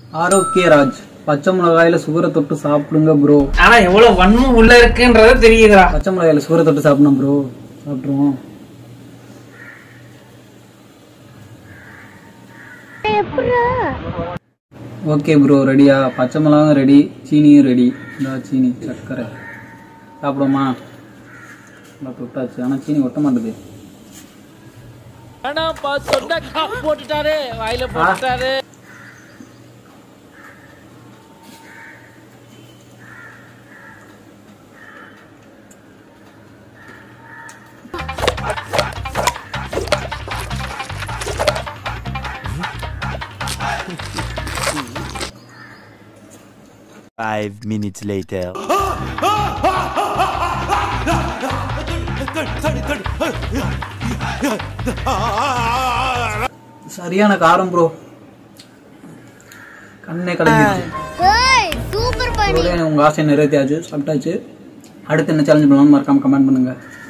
ஆரோக்கிய ராஜ் பச்சை மிளகாயில சுகரை தொட்டு சாப்பிடுங்க ப்ரோ ஆனா எவ்வளவு வன்மம் உள்ள இருக்குன்றத தெரியுதுடா பச்சை மிளகாயில சுகரை தொட்டு சாப்பிடணும் ப்ரோ சாப்பிட்ருவோம் ஓகே ப்ரோ ரெடியா பச்சை மிளகாவும் ரெடி சீனியும் ரெடி இந்த சீனி சர்க்கரை சாப்பிடுவோமா நல்லா தொட்டாச்சு ஆனால் சீனி ஒட்ட மாட்டுது போட்டுட்டாரு வாயில போட்டுட்டாரு Five minutes later. சரியான காரம் ப்ரோ கண்ணே கலங்கிடுச்சு சூப்பர் பண்ணி இதோட உங்க ஆசை நிறைவேற்றியாச்சு சாப்பிட்டாச்சு அடுத்து என்ன சேலஞ்ச் பண்ணலாம்னு மறக்காம கமெண்ட் பண்ணுங்க